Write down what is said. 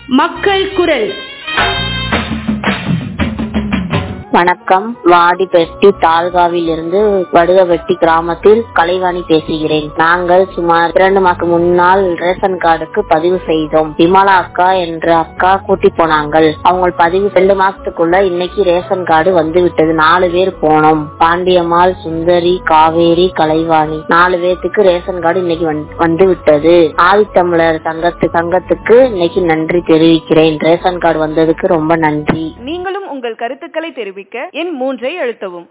மக்கள் குரல் வணக்கம் வாடிப்பட்டி தாலுகாவில் இருந்து வடுகவெட்டி கிராமத்தில் கலைவாணி பேசுகிறேன் நாங்கள் சுமார் இரண்டு மாசம் முன்னால் ரேஷன் கார்டுக்கு பதிவு செய்தோம் விமலா அக்கா என்ற அக்கா கூட்டி போனாங்கள் அவங்க பதிவு ரெண்டு மாசத்துக்குள்ள இன்னைக்கு ரேஷன் கார்டு வந்து விட்டது நாலு பேர் போனோம் பாண்டியம்மாள் சுந்தரி காவேரி கலைவாணி நாலு பேர்த்துக்கு ரேஷன் கார்டு இன்னைக்கு வந்து- வந்து விட்டது ஆதித்தமிழர் சங்கத்து சங்கத்துக்கு இன்னைக்கு நன்றி தெரிவிக்கிறேன் ரேஷன் கார்டு வந்ததுக்கு ரொம்ப நன்றி நீங்களும் உங்கள் கருத்துக்களை தெரிவிக்க எண் மூன்றை அழுத்தவும்